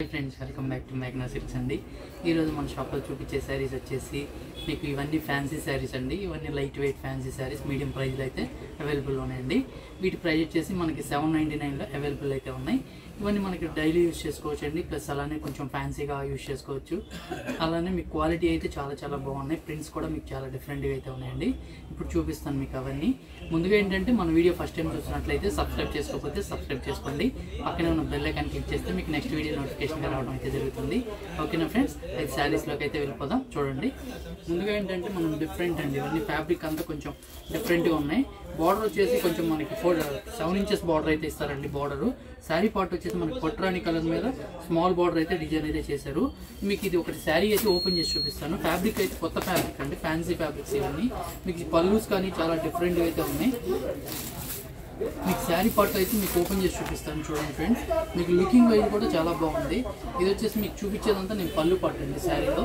friends welcome back to Magna Silks అండి ఈరోజు మన షాప్లో చూపించే శారీస్ వచ్చేసి మీకు ఇవన్నీ ఫ్యాన్సీ శారీస్ అండి ఇవన్నీ light weight fancy saris medium ప్రైస్లో అయితే అవైలబుల్ ఉన్నాయండి వీటి ప్రైస్ వచ్చేసి మనకి సెవెన్ నైంటీ నైన్లో అవైలబుల్ అయితే ఉన్నాయి ఇవన్నీ మనకి డైలీ యూస్ చేసుకోవచ్చు అండి ప్లస్ అలానే కొంచెం ఫ్యాన్సీగా యూస్ చేసుకోవచ్చు అలానే మీకు క్వాలిటీ అయితే చాలా చాలా బాగున్నాయి ప్రింట్స్ కూడా మీకు చాలా డిఫరెంట్గా అయితే ఉన్నాయండి ఇప్పుడు చూపిస్తాను మీకు అవన్నీ ముందుగా ఏంటంటే మన వీడియో ఫస్ట్ టైం చూసినట్లయితే సబ్స్క్రైబ్ చేసుకోకపోతే సబ్స్క్రైబ్ చేసుకోండి పక్కనే ఉన్న బెల్ ఐకాన్ క్లిక్ చేస్తే మీకు నెక్స్ట్ వీడియో నోటిఫికేషన్ రావడం అయితే జరుగుతుంది ఓకేనా ఫ్రెండ్స్ అయితే శారీస్లోకి అయితే వెళ్ళిపోదాం చూడండి ముందుగా ఏంటంటే మనం డిఫరెంట్ అండి ఇవన్నీ ఫ్యాబ్రిక్ అంతా కొంచెం డిఫరెంట్గా ఉన్నాయి బార్డర్ వచ్చేసి కొంచెం మనకి ఫోర్ సెవెన్ ఇంచెస్ బార్డర్ అయితే ఇస్తారండి బార్డర్ శారీ పార్ట్ వచ్చేసి మనకి కొట్రాని కలర్ మీద స్మాల్ బార్డర్ అయితే డిజైన్ అయితే చేశారు మీకు ఇది ఒకటి శారీ అయితే ఓపెన్ చేసి చూపిస్తాను ఫ్యాబ్రిక్ అయితే కొత్త ఫ్యాబ్రిక్ అండి ఫ్యాన్సీ ఫ్యాబ్రిక్స్ ఇవన్నీ మీకు ఈ పల్లూస్ కానీ చాలా డిఫరెంట్గా అయితే ఉన్నాయి మీకు శారీ పార్ట్ అయితే మీకు ఓపెన్ చేసి చూపిస్తాను చూడండి ఫ్రెండ్స్ మీకు లుకింగ్ వైజ్ కూడా చాలా బాగుంది ఇది వచ్చేసి మీకు చూపించేదంతా నేను పళ్ళు పార్ట్ అండి శారీలో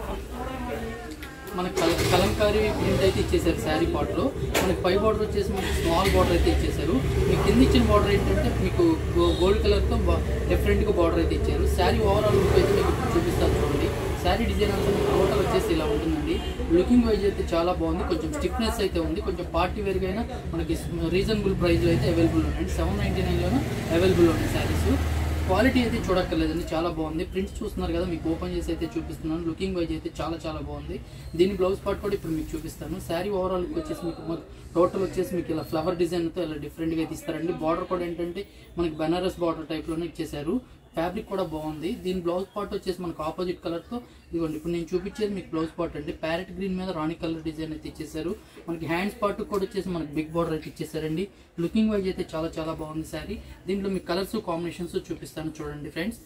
మనకి కల కలంకారీ ప్రింట్ అయితే ఇచ్చేసారు శారీ పార్ట్లో మనకి పై బార్డర్ వచ్చేసి మనకి స్మాల్ బార్డర్ అయితే ఇచ్చేసారు మీకు కింద ఇచ్చిన బార్డర్ ఏంటంటే మీకు గోల్డ్ కలర్తో డిఫరెంట్గా బార్డర్ అయితే ఇచ్చారు శారీ ఓవరాల్ లుక్ అయితే మీకు చూపిస్తాను చూడండి శారీ డిజైన్ అంతా మీకు టోటల్ వచ్చేసి ఇలా ఉంటుందండి లుకింగ్ వైజ్ అయితే చాలా బాగుంది కొంచెం స్టిఫ్నెస్ అయితే ఉంది కొంచెం పార్టీ వేర్గా అయినా మనకి రీజనబుల్ ప్రైస్లో అయితే అవైలబుల్ ఉన్నాయండి సెవెన్ నైంటీ నైన్లోనే అవైలబుల్ ఉన్నాయి శారీస్ క్వాలిటీ అయితే చూడక్కర్లేదండి చాలా బాగుంది ప్రింట్స్ చూస్తున్నారు కదా మీకు ఓపెన్ చేసి అయితే చూపిస్తున్నాను లుకింగ్ వైజ్ అయితే చాలా చాలా బాగుంది దీని బ్లౌజ్ పార్ట్ కూడా ఇప్పుడు మీకు చూపిస్తాను శారీ ఓవరాల్ లుక్ వచ్చేసి మీకు టోటల్ వచ్చేసి మీకు ఇలా ఫ్లవర్ డిజైన్తో ఇలా డిఫరెంట్గా అయితే ఇస్తారండి బార్డర్ కూడా ఏంటంటే మనకి బనారస్ బార్డర్ టైప్లోనే ఇచ్చేసారు ఫ్యాబ్రిక్ కూడా బాగుంది దీని బ్లౌజ్ పార్ట్ వచ్చేసి మనకు ఆపోజిట్ కలర్తో ఇదిగోండి ఇప్పుడు నేను చూపించేది మీకు బ్లౌజ్ పార్ట్ అండి ప్యారెట్ గ్రీన్ మీద రాణి కలర్ డిజైన్ అయితే ఇచ్చేసారు మనకి హ్యాండ్స్ పార్ట్ కూడా వచ్చేసి మనకి బిగ్ బార్డర్ అయితే ఇచ్చేసారండి లుకింగ్ వైజ్ అయితే చాలా చాలా బాగుంది శారీ దీంట్లో మీకు కలర్స్ కాంబినేషన్స్ చూపిస్తాను చూడండి ఫ్రెండ్స్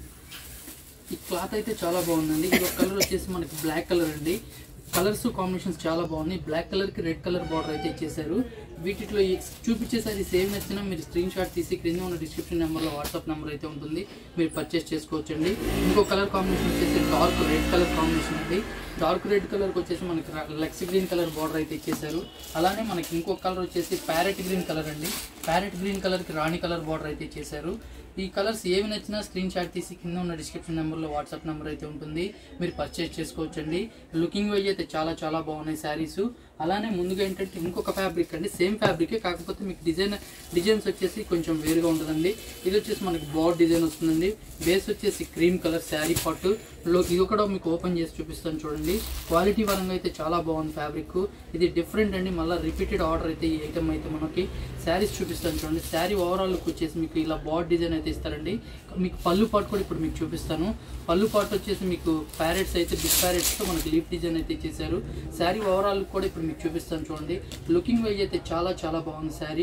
ఈ క్లాత్ అయితే చాలా బాగుందండి ఇది కలర్ వచ్చేసి మనకి బ్లాక్ కలర్ అండి కలర్స్ కాంబినేషన్స్ చాలా బాగున్నాయి బ్లాక్ కలర్కి రెడ్ కలర్ బార్డర్ అయితే ఇచ్చేసారు వీటిలో ఈ చూపించేసరి సేమ్ నచ్చినా మీరు స్క్రీన్ షాట్ తీసి క్రింద ఉన్న డిస్క్రిప్షన్ నెంబర్లో వాట్సాప్ నెంబర్ అయితే ఉంటుంది మీరు పర్చేస్ చేసుకోవచ్చు అండి ఇంకో కలర్ కాంబినేషన్ వచ్చేసి డార్క్ రెడ్ కలర్ కాంబినేషన్ అండి డార్క్ రెడ్ కలర్కి వచ్చేసి మనకి లెక్స్ గ్రీన్ కలర్ బార్డర్ అయితే ఇచ్చేసారు అలానే మనకి ఇంకో కలర్ వచ్చేసి ప్యారెట్ గ్రీన్ కలర్ అండి ప్యారెట్ గ్రీన్ కలర్కి రాణి కలర్ బార్డర్ అయితే ఇచ్చేసారు ఈ కలర్స్ ఏవి నచ్చినా స్క్రీన్ షాట్ తీసి కింద ఉన్న డిస్క్రిప్షన్ నెంబర్లో వాట్సాప్ నెంబర్ అయితే ఉంటుంది మీరు పర్చేస్ చేసుకోవచ్చండి లుకింగ్ వైజ్ అయితే చాలా చాలా బాగున్నాయి శారీస్ అలానే ముందుగా ఏంటంటే ఇంకొక ఫ్యాబ్రిక్ అండి సేమ్ ఫ్యాబ్రికే కాకపోతే మీకు డిజైన్ డిజైన్స్ వచ్చేసి కొంచెం వేరుగా ఉంటుందండి ఇది వచ్చేసి మనకి బాడ్ డిజైన్ వస్తుందండి బేస్ వచ్చేసి క్రీమ్ కలర్ శారీ పట్టు లో ఇది కూడా మీకు ఓపెన్ చేసి చూపిస్తాను చూడండి క్వాలిటీ పరంగా అయితే చాలా బాగుంది ఫ్యాబ్రిక్ ఇది డిఫరెంట్ అండి మళ్ళీ రిపీటెడ్ ఆర్డర్ అయితే ఈ ఐటమ్ అయితే మనకి శారీస్ చూపిస్తాను చూడండి శారీ ఓవరాల్ లుక్ వచ్చేసి మీకు ఇలా బాడ్ డిజైన్ అయితే ఇస్తారండి మీకు పళ్ళు పాటు కూడా ఇప్పుడు మీకు చూపిస్తాను పళ్ళు పాటు వచ్చేసి మీకు ప్యారెట్స్ అయితే బిగ్ ప్యారెట్స్తో మనకి లీఫ్ డిజైన్ అయితే ఇచ్చేసారు శారీ ఓవరాల్ లుక్ కూడా ఇప్పుడు మీకు చూపిస్తాను చూడండి లుకింగ్ వైజ్ అయితే చాలా చాలా బాగుంది శారీ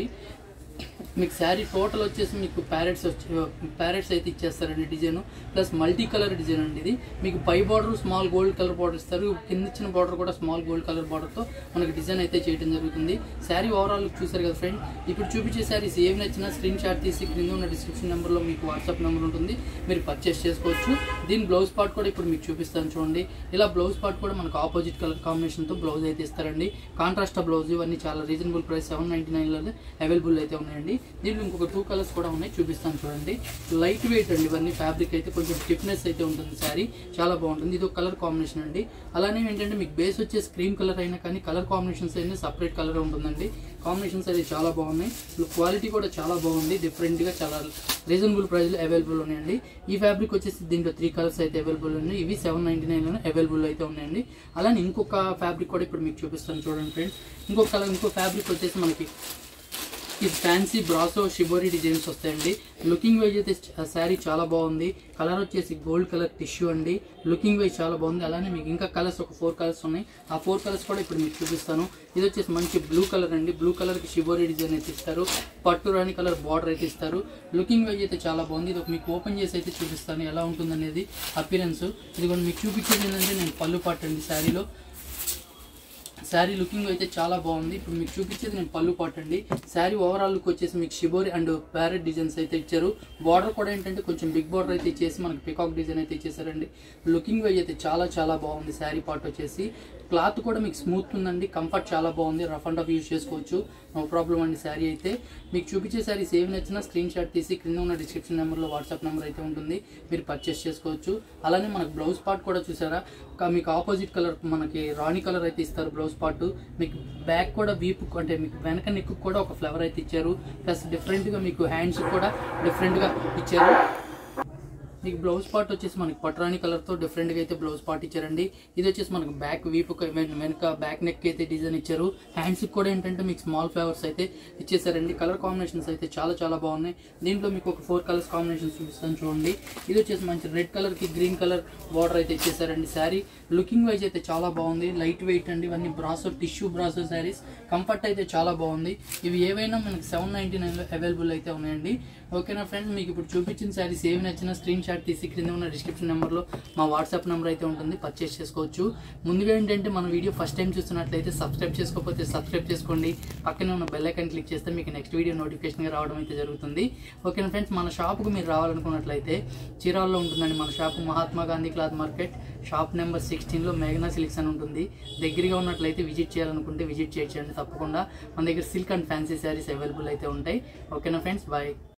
మీకు శారీ టోటల్ వచ్చేసి మీకు ప్యారెట్స్ వచ్చి ప్యారెట్స్ అయితే ఇచ్చేస్తారండి design plus multi colour design అండి ఇది మీకు పై border small gold colour border ఇస్తారు కింద ఇచ్చిన బార్డర్ కూడా స్మాల్ గోల్డ్ కలర్ బార్డర్తో మనకి డిజైన్ అయితే చేయడం జరుగుతుంది శారీ ఓవరాల్ లుక్ చూసారు కదా ఫ్రెండ్ ఇప్పుడు చూపించే శారీస్ ఏం నచ్చినా స్క్రీన్ షాట్ తీసి క్రింద ఉన్న డిస్క్రిప్షన్ నెంబర్లో మీకు వాట్సాప్ నెంబర్ ఉంటుంది మీరు పర్చేస్ చేసుకోవచ్చు దీని బ్లౌజ్ పార్ట్ కూడా ఇప్పుడు మీకు చూపిస్తాను చూడండి ఇలా బ్లౌజ్ పార్ట్ కూడా మనకు ఆపోజిట్ కలర్ కాంబినేషన్తో బ్లౌజ్ అయితే ఇస్తారండి కాంట్రాస్ట్ బ్లౌజ్ ఇవన్నీ చాలా రీజనబుల్ ప్రైస్ సెవెన్ నైంటీ నైన్లో అవైలబుల్ అయితే ఉన్నాయండి దీంట్లో ఇంకొక టూ కలర్స్ కూడా ఉన్నాయి చూపిస్తాను చూడండి లైట్ వెయిట్ అండి ఇవన్నీ ఫ్యాబ్రిక్ అయితే కొంచెం స్టిఫ్నెస్ అయితే ఉంటుంది శారీ చాలా బాగుంటుంది ఇది ఒక కలర్ కాంబినేషన్ అండి అలానే ఏంటంటే మీకు బేస్ వచ్చేసి క్రీమ్ కలర్ అయినా కానీ కలర్ కాంబినేషన్స్ అయినా సపరేట్ కలర్ ఉంటుందండి కాంబినేషన్స్ అయితే చాలా బాగున్నాయి క్వాలిటీ కూడా చాలా బాగుంది డిఫరెంట్గా చాలా రీజనబుల్ ప్రైస్లో అవైలబుల్ ఉన్నాయండి ఈ ఫ్యాబ్రిక్ వచ్చేసి దీంట్లో త్రీ కలర్స్ అయితే అవైలబుల్ ఉన్నాయి ఇవి సెవెన్ నైంటీ నైన్లోనే అవైలబుల్ అయితే ఉన్నాయండి అలానే ఇంకొక ఫ్యాబ్రిక్ కూడా ఇప్పుడు మీకు చూపిస్తాను చూడండి ఫ్రెండ్స్ ఇంకొక కలర్ ఇంకో ఫ్యాబ్రిక్ వచ్చేసి మనకి ఈ ఫ్యాన్సీ బ్రాసో షిబోరి డిజైన్స్ వస్తాయండి లుకింగ్ వైజ్ అయితే శారీ చాలా బాగుంది కలర్ వచ్చేసి గోల్డ్ కలర్ టిష్యూ అండి లుకింగ్ వైజ్ చాలా బాగుంది అలానే మీకు ఇంకా కలర్స్ ఒక ఫోర్ కలర్స్ ఉన్నాయి ఆ ఫోర్ కలర్స్ కూడా ఇప్పుడు మీకు చూపిస్తాను ఇది వచ్చేసి మంచి బ్లూ కలర్ అండి బ్లూ కలర్కి షిబోరి డిజైన్ అయితే ఇస్తారు పట్టు రాణి కలర్ బార్డర్ అయితే ఇస్తారు లుకింగ్ వైజ్ అయితే చాలా బాగుంది ఇది ఒక మీకు ఓపెన్ చేసి అయితే చూపిస్తాను ఎలా ఉంటుందనేది అపిరెన్స్ ఇది కూడా మీకు చూపించేది ఏంటంటే నేను పళ్ళు పాటు అండి శారీలో శారీ లుకింగ్ అయితే చాలా బాగుంది ఇప్పుడు మీకు చూపించేది నేను పళ్ళు పాట్ అండి శారీ ఓవరాల్ లుక్ వచ్చేసి మీకు షిబోరి అండ్ ప్యారెట్ డిజైన్స్ అయితే ఇచ్చారు బార్డర్ కూడా ఏంటంటే కొంచెం బిగ్ బార్డర్ అయితే ఇచ్చేసి మనకి పికాక్ డిజైన్ అయితే ఇచ్చేసారండి లుకింగ్ వైజ్ అయితే చాలా చాలా బాగుంది శారీ పార్ట్ వచ్చేసి క్లాత్ కూడా మీకు స్మూత్ ఉందండి కంఫర్ట్ చాలా బాగుంది రఫ్ అండ్ ఆఫ్ యూస్ చేసుకోవచ్చు నో ప్రాబ్లం అండి శారీ అయితే మీకు చూపించే శారీ సేవ్ నచ్చిన స్క్రీన్ షాట్ తీసి క్రింద ఉన్న డిస్క్రిప్షన్ నెంబర్లో వాట్సాప్ నెంబర్ అయితే ఉంటుంది మీరు పర్చేస్ చేసుకోవచ్చు అలానే మనకు బ్లౌజ్ పార్ట్ కూడా చూసారా కా- మీకు ఆపోజిట్ కలర్ మనకి రాణి కలర్ అయితే ఇస్తారు బ్లౌజ్ పార్ట్ మీకు బ్యాక్ కూడా వీపు అంటే మీకు వెనక నెక్ కూడా ఒక ఫ్లవర్ అయితే ఇచ్చారు ప్లస్ డిఫరెంట్గా మీకు హ్యాండ్స్ కూడా డిఫరెంట్గా ఇచ్చారు మీకు బ్లౌజ్ పార్ట్ వచ్చేసి మనకి పట్రాని కలర్తో డిఫరెంట్గా అయితే బ్లౌజ్ పార్ట్ ఇచ్చారండి ఇది వచ్చేసి మనకి బ్యాక్ వీపు వెనక బ్యాక్ నెక్ అయితే డిజైన్ ఇచ్చారు హ్యాండ్స్ కూడా ఏంటంటే మీకు స్మాల్ ఫ్లవర్స్ అయితే ఇచ్చేసారండి కలర్ కాంబినేషన్స్ అయితే చాలా చాలా బాగున్నాయి దీంట్లో మీకు ఒక ఫోర్ కలర్స్ కాంబినేషన్స్ చూపిస్తాను చూడండి ఇది వచ్చేసి మంచి రెడ్ కలర్కి గ్రీన్ కలర్ బార్డర్ అయితే ఇచ్చేసారండి శారీ లుకింగ్ వైజ్ అయితే చాలా బాగుంది లైట్ వెయిట్ అండి ఇవన్నీ brasso tissue brasso saris comfort అయితే చాలా బాగుంది ఇవి ఏవైనా మనకి సెవెన్ నైంటీ నైన్లో అవైలబుల్ అయితే ఉన్నాయండి ఓకేనా ఫ్రెండ్స్ మీకు ఇప్పుడు చూపించిన శారీస్ ఏవి నచ్చిన స్క్రీన్ షాట్ తీసి క్రింద ఉన్న డిస్క్రిప్షన్ నెంబర్లో మా వాట్సాప్ నెంబర్ అయితే ఉంటుంది పర్చేస్ చేసుకోవచ్చు ముందుగా ఏంటంటే మన వీడియో ఫస్ట్ టైం చూస్తున్నట్లయితే సబ్స్క్రైబ్ చేసుకోకపోతే సబ్స్క్రైబ్ చేసుకోండి పక్కనే ఉన్న బెల్ ఐకాన్ క్లిక్ చేస్తే మీకు నెక్స్ట్ వీడియో నోటిఫికేషన్గా రావడం అయితే జరుగుతుంది ఓకేనా ఫ్రెండ్స్ మన షాప్కు మీరు రావాలనుకున్నట్లయితే చీరాల్లో ఉంటుందండి మన shop Mahatma Gandhi cloth market shop number సిక్స్టీన్లో మేఘనా సిల్క్స్ అని ఉంటుంది దగ్గరగా ఉన్నట్లయితే విజిట్ చేయాలనుకుంటే విజిట్ చేయొచ్చండి తప్పకుండా మన దగ్గర silk and fancy saris available అయితే ఉంటాయి ఓకేనా ఫ్రెండ్స్ బాయ్